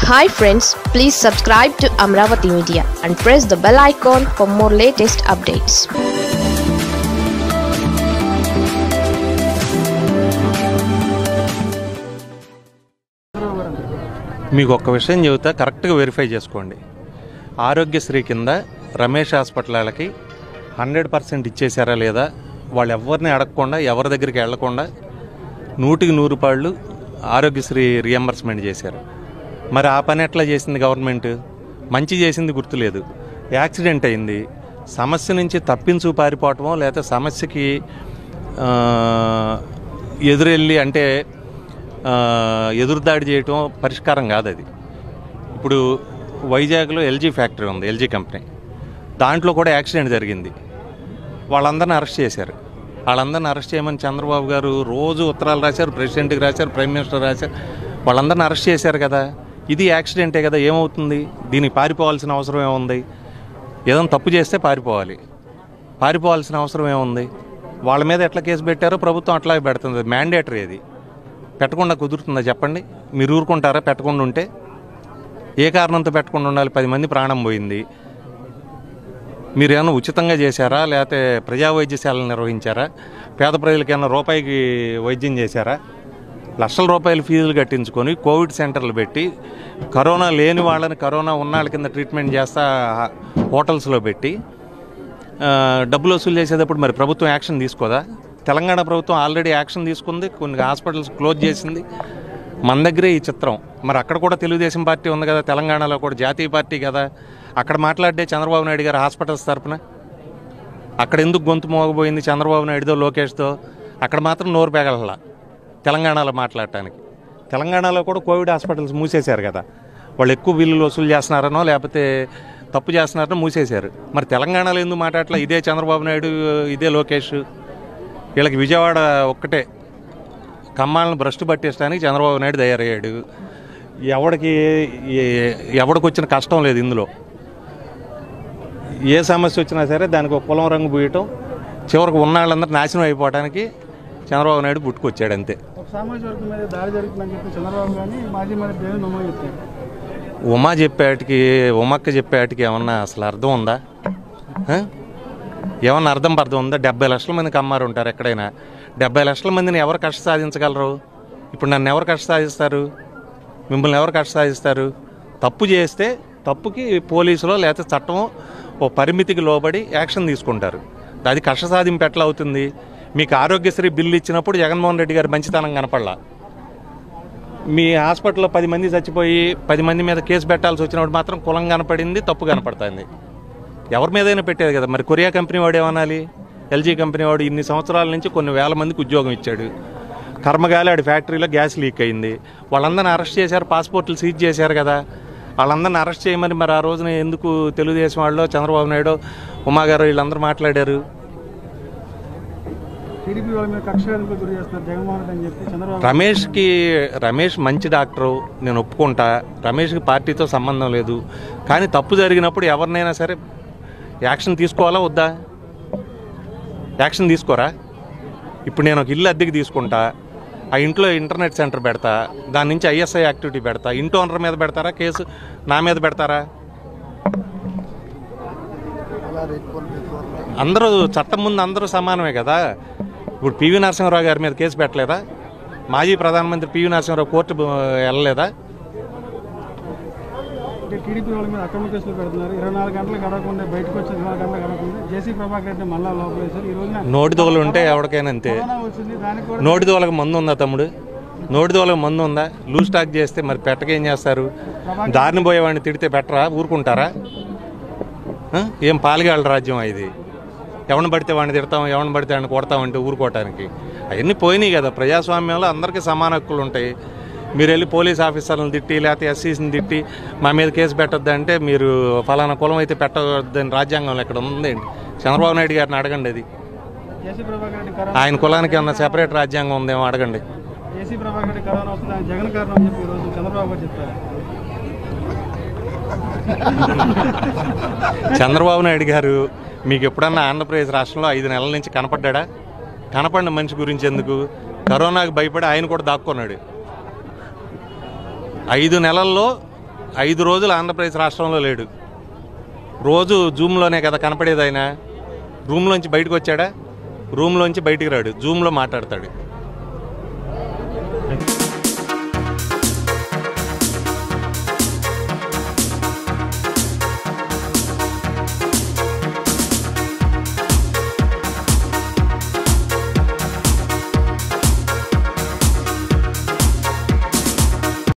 Hi friends please subscribe to Amaravati media and press the bell icon for more latest updates మీకు ఒక్క విషయం చెబుతా కరెక్ట్గా వెరిఫై చేసుకోండి ఆరోగ్యశ్రీ కింద రమేష్ హాస్పిటల్ వాళ్ళకి హండ్రెడ్ పర్సెంట్ ఇచ్చేసారా లేదా వాళ్ళు ఎవరిని అడగకుండా ఎవరి దగ్గరికి వెళ్లకుండా నూటికి నూరు పాళ్ళు ఆరోగ్యశ్రీ రియంబర్స్మెంట్ చేశారు మరి ఆ పని ఎట్లా చేసింది గవర్నమెంట్ మంచి చేసింది గుర్తులేదు యాక్సిడెంట్ అయింది సమస్య నుంచి తప్పించు పారిపోవటమో లేకపోతే సమస్యకి ఆ, ఎదురెళ్ళి అంటే ఆ, ఎదురుదాడి చేయటం పరిష్కారం కాదు అది ఇప్పుడు వైజాగ్లో ఎల్జీ ఫ్యాక్టరీ ఉంది ఎల్జీ కంపెనీ దాంట్లో కూడా యాక్సిడెంట్ జరిగింది వాళ్ళందరిని అరెస్ట్ చేశారు వాళ్ళందరిని అరెస్ట్ చేయమని చంద్రబాబు గారు రోజు ఉత్తరాలు రాశారు ప్రెసిడెంట్కి రాశారు ప్రైమ్ మినిస్టర్ రాశారు వాళ్ళందరిని అరెస్ట్ చేశారు కదా ఇది యాక్సిడెంటే కదా ఏమవుతుంది దీనికి పారిపోవాల్సిన అవసరం ఏముంది ఏదైనా తప్పు చేస్తే పారిపోవాలి పారిపోవాల్సిన అవసరం ఏముంది వాళ్ళ మీద ఎట్లా కేసు పెట్టారో ప్రభుత్వం అట్లాగే పెడుతుంది మ్యాండేటరీ అది పెట్టకుండా కుదురుతుందా చెప్పండి మీరు ఊరుకుంటారా పెట్టకుండా ఉంటే ఏ కారణంతో పెట్టకుండా ఉండాలి పది మంది ప్రాణం పోయింది మీరు ఏమైనా ఉచితంగా చేశారా లేకపోతే ప్రజా వైద్యశాలను నిర్వహించారా పేద ప్రజలకి ఏమైనా రూపాయికి వైద్యం చేశారా లక్షల రూపాయల ఫీజులు కట్టించుకొని కోవిడ్ సెంటర్లు పెట్టి కరోనా లేని వాళ్ళని కరోనా ఉన్న వాళ్ళ కింద ట్రీట్మెంట్ చేస్తా హోటల్స్లో పెట్టి ఆ, డబ్బులు వసూలు చేసేటప్పుడు మరి ప్రభుత్వం యాక్షన్ తీసుకోదా తెలంగాణ ప్రభుత్వం ఆల్రెడీ యాక్షన్ తీసుకుంది కొన్ని హాస్పిటల్స్ క్లోజ్ చేసింది మన దగ్గరే ఈ చిత్రం మరి అక్కడ కూడా తెలుగుదేశం పార్టీ ఉంది కదా తెలంగాణలో కూడా జాతీయ పార్టీ కదా అక్కడ మాట్లాడే చంద్రబాబు నాయుడు గారు హాస్పిటల్స్ తరపున అక్కడ ఎందుకు గొంతు మోగబోయింది చంద్రబాబు నాయుడుతో లోకేష్తో అక్కడ మాత్రం నోరు పెగలలా తెలంగాణలో మాట్లాడటానికి తెలంగాణలో కూడా కోవిడ్ హాస్పిటల్స్ మూసేశారు కదా వాళ్ళు ఎక్కువ బిల్లులు వసూలు చేస్తున్నారనో లేకపోతే తప్పు చేస్తున్నారనో మూసేశారు మరి తెలంగాణలో ఎందుకు మాట్లాడట్లా ఇదే చంద్రబాబు నాయుడు ఇదే లోకేష్ వీళ్ళకి విజయవాడ ఒక్కటే కమ్మాలను భ్రష్టు పట్టేయడానికి చంద్రబాబు నాయుడు తయారయ్యాడు ఎవడికి ఏ- ఎవడికి వచ్చిన కష్టం లేదు ఇందులో ఏ సమస్య వచ్చినా సరే దానికి ఒక కులం రంగు పూయటం చివరికి ఉన్న వాళ్ళందరూ నాశనం అయిపోవడానికి చంద్రబాబు నాయుడు పుట్టుకొచ్చాడు అంతే ఒక సామాజిక వర్గం మీద దాడి జరుగుతుందని చెప్పి చంద్రబాబు గారిని మాజీ మంత్రి దేవి నమో చెప్తారు ఉమా చెప్పేటికి ఉమక్క చెప్పేటికి ఏమన్నా అసలు అర్థం ఉందా ఆ? ఏమన్నా అర్థం అర్థం ఉందా డెబ్బై లక్షల మందికి అమ్మారు ఉంటారు ఎక్కడైనా డెబ్బై లక్షల మందిని ఎవరు కష్ట సాధించగలరు ఇప్పుడు నన్ను ఎవరు కష్ట సాధిస్తారు మిమ్మల్ని ఎవరు కష్ట సాధిస్తారు తప్పు చేస్తే తప్పుకి పోలీసులో లేకపోతే చట్టం ఓ పరిమితికి లోబడి యాక్షన్ తీసుకుంటారు అది కష్ట సాధింపు ఎట్లా అవుతుంది మీకు ఆరోగ్యశ్రీ బిల్లు ఇచ్చినప్పుడు జగన్మోహన్ రెడ్డి గారి మంచితనం కనపడలా మీ హాస్పిటల్లో పది మంది చచ్చిపోయి పది మంది మీద కేసు పెట్టాల్సి వచ్చినప్పుడు మాత్రం కులం కనపడింది తప్పు కనపడుతుంది ఎవరి మీదైనా పెట్టేది కదా మరి కొరియా కంపెనీ వాడు ఏమనాలి ఎల్జీ కంపెనీ వాడు ఇన్ని సంవత్సరాల నుంచి కొన్ని వేల మందికి ఉద్యోగం ఇచ్చాడు కర్మగాలి ఆడి ఫ్యాక్టరీలో గ్యాస్ లీక్ అయింది వాళ్ళందరిని అరెస్ట్ చేశారు పాస్పోర్ట్లు సీజ్ చేశారు కదా వాళ్ళందరిని అరెస్ట్ చేయమని మరి ఆ రోజున ఎందుకు తెలుగుదేశం వాళ్ళు చంద్రబాబు నాయుడు ఉమాగారు వీళ్ళందరూ మాట్లాడారు టీడీపీ వాళ్ళ మీద కక్ష సాధింపులకు గురి చేస్తున్నారు జగన్మోహన్ రెడ్డి అని చెప్పి చంద్రబాబు రమేష్కి రమేష్ మంచి డాక్టరు నేను ఒప్పుకుంటా రమేష్కి పార్టీతో సంబంధం లేదు కానీ తప్పు జరిగినప్పుడు ఎవరినైనా సరే యాక్షన్ తీసుకోవాలా వద్దా యాక్షన్ తీసుకోరా ఇప్పుడు నేను ఒక ఇల్లు అద్దెకి తీసుకుంటా ఆ ఇంట్లో ఇంటర్నెట్ సెంటర్ పెడతా దాని నుంచి ఐఎస్ఐ యాక్టివిటీ పెడతా ఇంటి ఓనర్ మీద పెడతారా కేసు నా మీద పెడతారా అందరూ చట్టం ముందు అందరూ సమానమే కదా ఇప్పుడు పివి నరసింహరావు గారి మీద కేసు పెట్టలేదా మాజీ ప్రధానమంత్రి పివి నరసింహరావు కోర్టు బ- వెళ్ళలేదా అంటే టీడీపీ వాళ్ళ మీద అక్రమ కేసులు పెడుతున్నారు ఇరవై నాలుగు గంటలు గడవకుండా బయటకు వచ్చి ఇరవై నాలుగు గంటలు గడవకుండా జేసీ ప్రభాకర్ రెడ్డి మళ్ళా లోపలేశారు ఈ రోజున నోటి దోలు ఉంటే ఎవరికైనా అంతే కరోనా వచ్చింది దానికి కూడా నోటి దోలకు మందు ఉందా తమ్ముడు నోటి దోలకు మందు ఉందా లూజ్ స్టాక్ చేస్తే మరి పెట్టకేం చేస్తారు దారిని పోయేవాడిని తిడితే పెట్టరా ఊరుకుంటారా ఆ? ఏం పాలిగాళ్ళ రాజ్యం ఇది ఎవరిని పడితే వాడిని తిడతాం ఎవరిని పడితే వాడిని కొడతామంటే ఊరుకోవటానికి అవన్నీ పోయినాయి కదా ప్రజాస్వామ్యంలో అందరికీ సమాన హక్కులు ఉంటాయి మీరు వెళ్ళి పోలీస్ ఆఫీసర్లను తిట్టి లేకపోతే ఎస్సీస్ని తిట్టి మా మీద కేసు పెట్టొద్దు అంటే మీరు ఫలానా కులం అయితే పెట్టవద్దని రాజ్యాంగంలో ఎక్కడ ఉందండి చంద్రబాబు నాయుడు గారిని అడగండి అది జేసీ ప్రభాకర్ రెడ్డి కరోనా ఆయన కులానికి ఏమన్నా సెపరేట్ రాజ్యాంగం ఉందేమో అడగండి జేసీ ప్రభాకర్ రెడ్డి కరోనా వస్తుంది ఆయన జగన్ కారణం అని చెప్పి ఈ రోజు చంద్రబాబు గారు చెప్పారు చంద్రబాబు నాయుడు గారు మీకు ఎప్పుడన్నా ఆంధ్రప్రదేశ్ రాష్ట్రంలో ఐదు నెలల నుంచి కనపడ్డా కనపడిన మనిషి గురించి ఎందుకు కరోనాకు భయపడి ఆయన కూడా దాక్కున్నాడు ఐదు నెలల్లో ఐదు రోజులు ఆంధ్రప్రదేశ్ రాష్ట్రంలో లేడు రోజు జూమ్లోనే కదా కనపడేది ఆయన రూమ్లోంచి బయటకు వచ్చాడా రూమ్లోంచి బయటికి రాడు జూమ్లో మాట్లాడతాడు